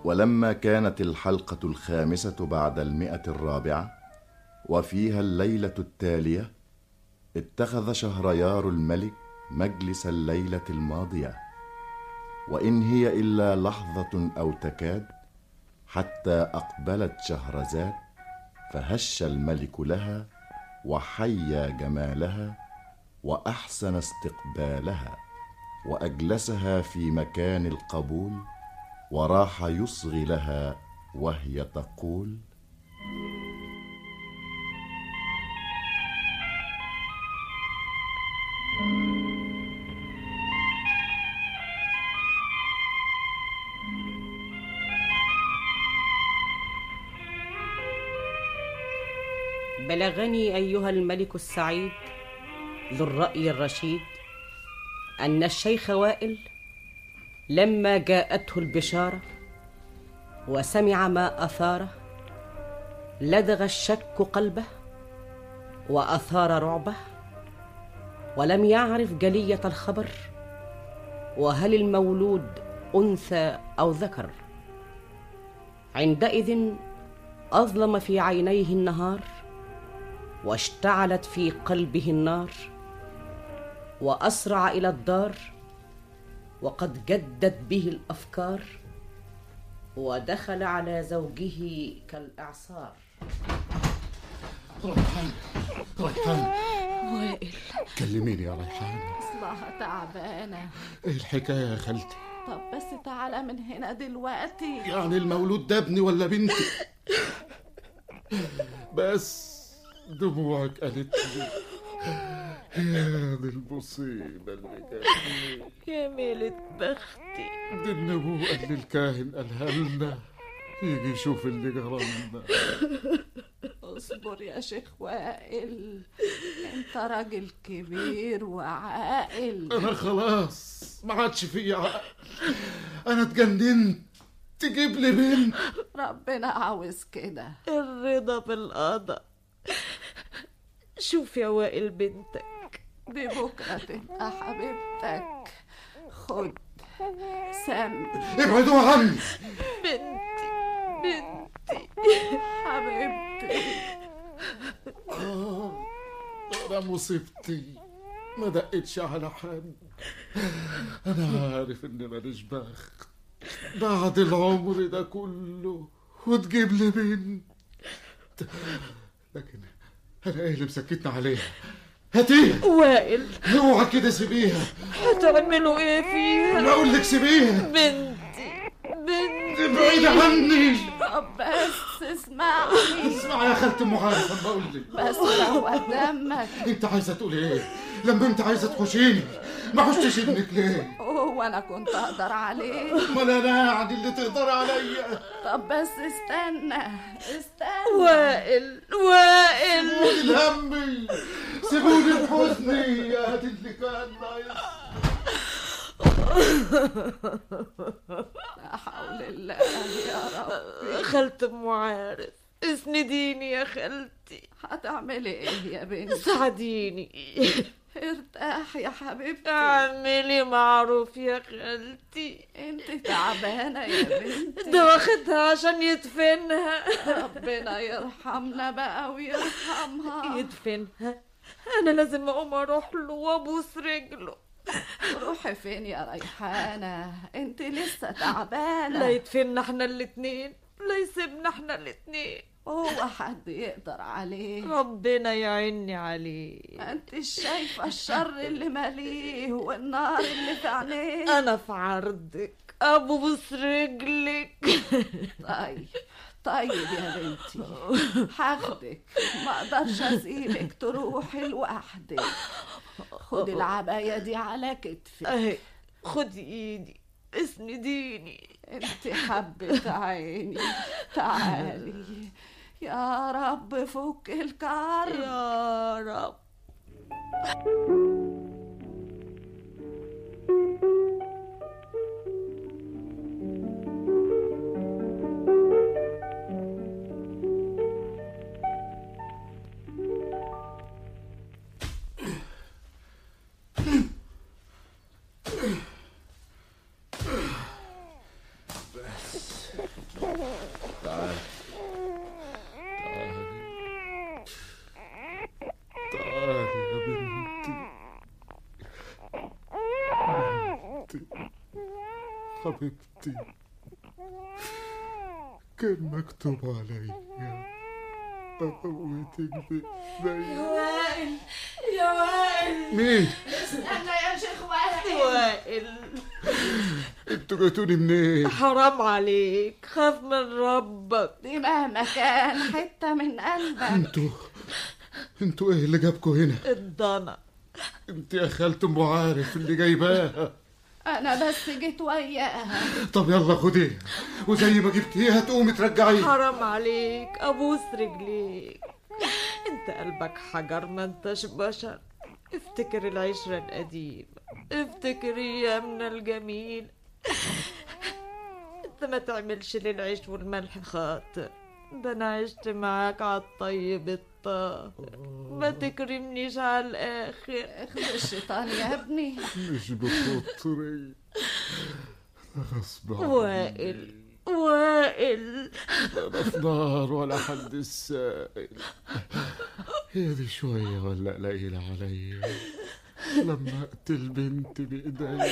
ولما كانت الحلقة الخامسة بعد المئة الرابعة وفيها الليلة التالية اتخذ شهريار الملك مجلس الليلة الماضية وإن هي إلا لحظة أو تكاد حتى أقبلت شهرزاد فهش الملك لها وحيا جمالها وأحسن استقبالها وأجلسها في مكان القبول وراح يصغي لها وهي تقول بلغني ايها الملك السعيد ذو الراي الرشيد ان الشيخ وائل لما جاءته البشاره وسمع ما اثاره لدغ الشك قلبه واثار رعبه ولم يعرف جليه الخبر وهل المولود انثى او ذكر عندئذ اظلم في عينيه النهار واشتعلت في قلبه النار واسرع الى الدار وقد جدت به الافكار ودخل على زوجه كالاعصار ريحان ريحان وائل كلميني يا ريحان اصلها تعبانة ايه الحكايه يا خالتي طب بس تعالى من هنا دلوقتي يعني المولود ده ابني ولا بنتي بس دموعك قالت لي يا دي المصيبة اللي جاتني يا ميلة بختي دي النبوءة اللي الكاهن قالها لنا يجي يشوف اللي جرالنا اصبر يا شيخ وائل انت راجل كبير وعاقل انا خلاص ما عادش فيا عقل انا اتجننت تجيب لي بنت ربنا عاوز كده الرضا بالقضاء شوف يا وائل بنتك دي بكرة تبقى حبيبتك خد سم ابعدوا عني بنتي بنتي حبيبتي آه، انا مصيبتي ما دقتش على حد انا عارف اني ماليش بخت بعد العمر ده كله وتجيب لي بنت لكن انا ايه اللي مسكتنا عليها هاتيها وائل اوعى كده سيبيها هتعملوا ايه فيها بقول لك سيبيها بنتي بنتي ابعدي عني طب بس اسمعني اسمع يا خالتي ام عارف انا بقول لك بس روق دمك انت عايزه تقولي ايه لما انت عايزه تحوشيني ما حوشتش ابنك ليه هو انا كنت اقدر عليه امال انا يعني اللي تقدر عليا طب بس استنى استنى وائل وائل سيبوني لهمي سيبوني بحزني يا دي اللي كان ناقص لا حول الله يا رب خالة ام عارف اسنديني يا خالتي هتعملي ايه يا بنتي ساعديني ارتاح يا حبيبتي اعملي معروف يا خالتي انت تعبانه يا بنتي ده واخدها عشان يدفنها ربنا يرحمنا بقى ويرحمها يدفنها انا لازم اقوم اروح له وابوس رجله روحي فين يا ريحانه انت لسه لا تعبانه يدفننا احنا الاتنين لا يسيبنا احنا الاتنين هو حد يقدر عليه ربنا يعيني عليه ما انت شايفه الشر اللي ماليه والنار اللي في عينيه انا في عرضك ابوس رجلك طيب طيب يا بنتي هاخدك ما اقدرش اسيبك تروحي لوحدك خدي العبايه دي على كتفك اهي خدي ايدي اسنديني انت حبة عيني تعالي يا رب فك الكرب يا رب تعالي تعالي تعالي يا بنتي بنتي حبيبتي كان مكتوب عليا أقوتك بإيدي وائل يا وائل مين؟ استنى يا شيخ وائل وائل انتوا جيتوني منين؟ حرام عليك خاف من ربك دي مهما كان حتة من قلبك انتوا انتوا ايه اللي جابكوا هنا؟ الضنا انت يا خالة ام عارف اللي جايباها أنا بس جيت وياها طب يلا خديها وزي ما جبتيها تقومي ترجعيها حرام عليك ابوس رجليك انت قلبك حجر ما انتش بشر افتكر العشرة القديمة افتكر ايامنا الجميل انت ما تعملش للعيش والملح خاطر ده انا عشت معاك على الطيب الطاهر ما تكرمنيش على الاخر اخذ الشيطان يا ابني مش بخاطري غصب عني وائل وائل انا في نار ولا حد السائل هي دي شوية ولا قليلة عليا لما اقتل بنتي بايديا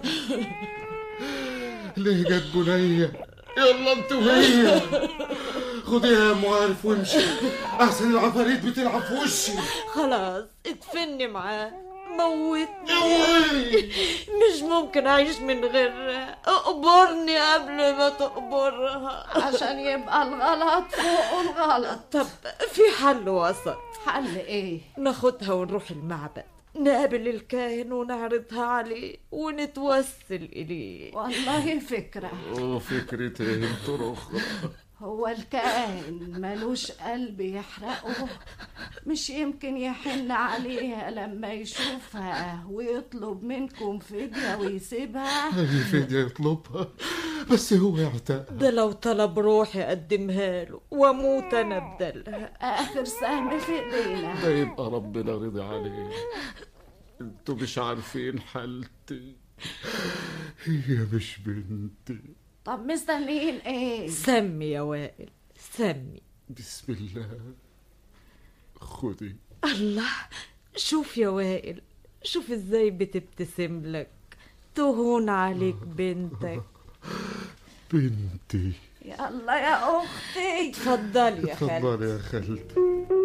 ليه جت بنية يلا انت وهي خديها يا ام عارف وامشي احسن العفاريت بتلعب في وشي خلاص اتفني معاه موتني اوي مش ممكن اعيش من غيرها اقبرني قبل ما تقبرها عشان يبقى الغلط فوق الغلط طب في حل وسط حل ايه ناخدها ونروح المعبد نقابل الكاهن ونعرضها عليه ونتوسل إليه والله فكرة وفكرة ايه انتوا اخرى هو الكائن ملوش قلب يحرقه مش يمكن يحن عليها لما يشوفها ويطلب منكم فدية ويسيبها اي فدية يطلبها بس هو يعتقد ده لو طلب روحي أقدمها له وأموت أنا بدلها آخر سهم في ايدينا ده يبقى ربنا رضي عليه انتوا مش عارفين حالتي هي مش بنتي طب مستنيين ايه سمي يا وائل سمي بسم الله خدي الله شوف يا وائل شوف ازاي بتبتسم لك تهون عليك بنتك بنتي يلا يا اختي اتفضلي يا خالد اتفضلي يا خالتي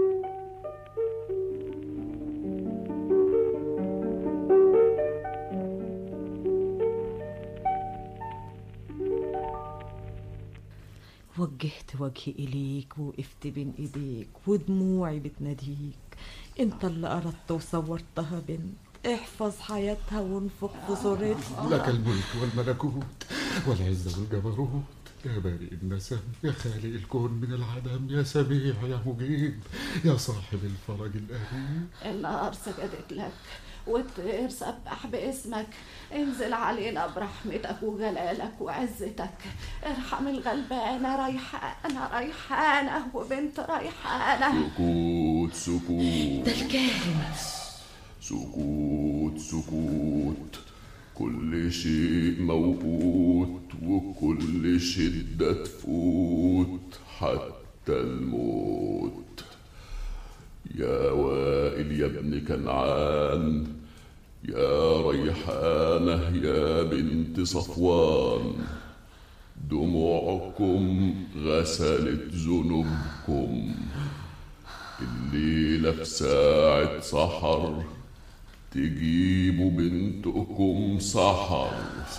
وجهت وجهي إليك ووقفت بين إيديك ودموعي بتناديك انت اللي أردت وصورتها بنت احفظ حياتها وانفخ في صورتها لك الملك والملكوت والعزة والجبروت يا بارئ النسم يا خالق الكون من العدم يا سميع يا مجيب يا صاحب الفرج الأليم النار سجدت لك والطير سبح باسمك انزل علينا برحمتك وجلالك وعزتك ارحم الغلبانة ريحانة ريحانة وبنت ريحانة سكوت سكوت ده الكاهن سكوت سكوت كل شيء موجود وكل شدة تفوت حتى الموت يا وائل يا ابن كنعان يا ريحانة يا بنت صفوان دموعكم غسلت ذنوبكم الليلة في ساعة سحر تجيبوا بنتكم سحر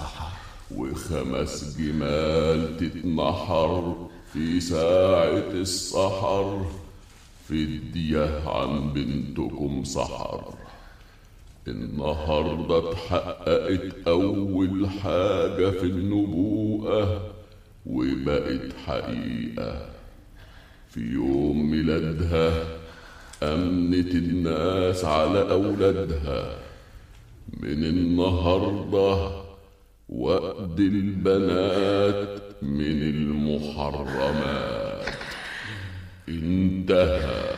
وخمس جمال تتنحر في ساعة السحر فدية عن بنتكم سحر النهاردة اتحققت أول حاجة في النبوءة وبقت حقيقة في يوم ميلادها أمنت الناس على أولادها من النهاردة وقد البنات من المحرمات انتهى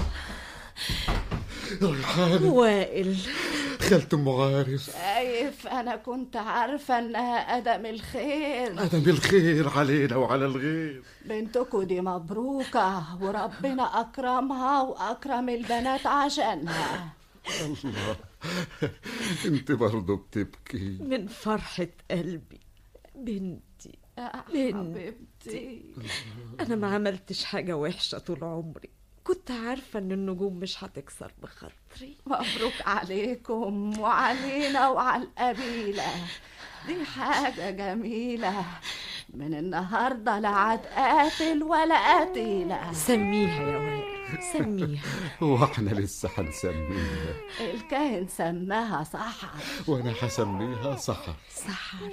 ريحانة وائل خالة أم عارف شايف أنا كنت عارفة إنها أدم الخير أدم الخير علينا وعلى الغير بنتكو دي مبروكة وربنا أكرمها وأكرم البنات عشانها الله انت برضه بتبكي من فرحة قلبي بنتي يا بنتي. حبيبتي أنا ما عملتش حاجة وحشة طول عمري كنت عارفة إن النجوم مش هتكسر بخاطري مبروك عليكم وعلينا وعلى القبيلة دي حاجة جميلة من النهاردة لا عاد قاتل ولا قتيلة سميها يا وائل سميها واحنا لسه هنسميها الكاهن سماها سحر وانا هسميها سحر سحر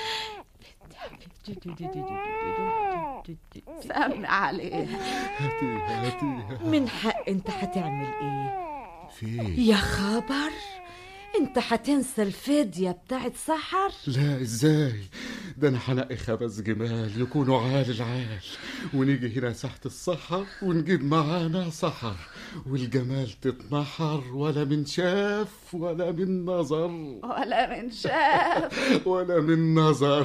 سمي عليها هاتيها هاتيها من حق انت هتعمل ايه في يا خبر انت هتنسى الفدية بتاعت سحر لا ازاي ده انا هنقي خمس جمال يكونوا عال العال ونيجي هنا ساحة الصحر ونجيب معانا سحر والجمال تتنحر ولا من شاف ولا من نظر ولا من شاف ولا من نظر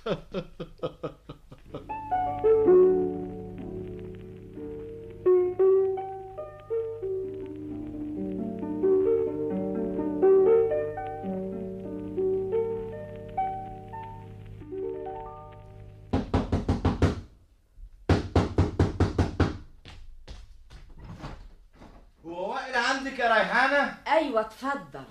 هو وائل عندك يا ريحانة؟ ايوه اتفضل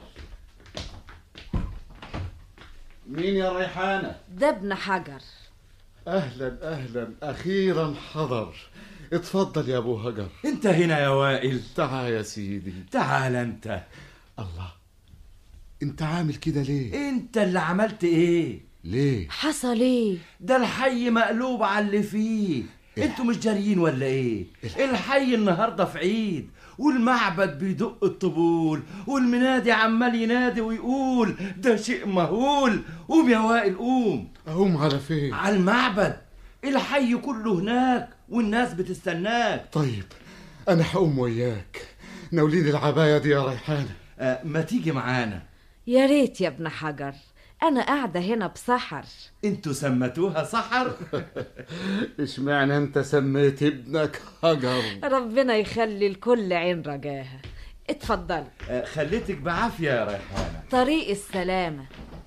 مين يا ريحانة ده ابن حجر اهلا اهلا اخيرا حضر اتفضل يا ابو هجر انت هنا يا وائل تعال يا سيدي تعال انت الله انت عامل كده ليه انت اللي عملت ايه؟ ليه حصل ايه ده الحي مقلوب على اللي فيه انتوا مش جاريين ولا ايه؟ الحي النهارده في عيد والمعبد بيدق الطبول والمنادي عمال ينادي ويقول ده شيء مهول قوم يا وائل قوم اقوم على فين على المعبد الحي كله هناك والناس بتستناك طيب انا هقوم وياك ناوليني العبايه دي يا ريحانه آه ما تيجي معانا يا ريت يا ابن حجر انا قاعدة هنا بسحر انتوا سمتوها سحر اشمعنى انت سميت ابنك هجر ربنا يخلي الكل عين رجاها اتفضل آه خليتك بعافية يا ريحانة طريق السلامة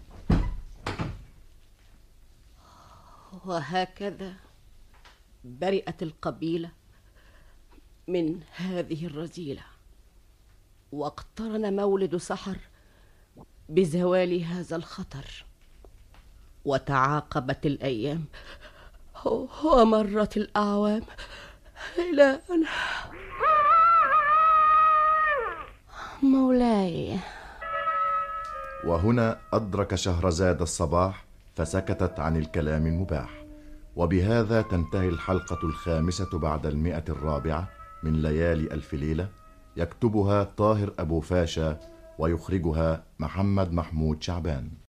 وهكذا برئت القبيله من هذه الرذيله واقترن مولد سحر بزوال هذا الخطر وتعاقبت الايام ومرت الاعوام الى ان مولاي وهنا أدرك شهرزاد الصباح فسكتت عن الكلام المباح وبهذا تنتهي الحلقة الخامسة بعد المئة الرابعة من ليالي ألف ليلة يكتبها طاهر أبو فاشا ويخرجها محمد محمود شعبان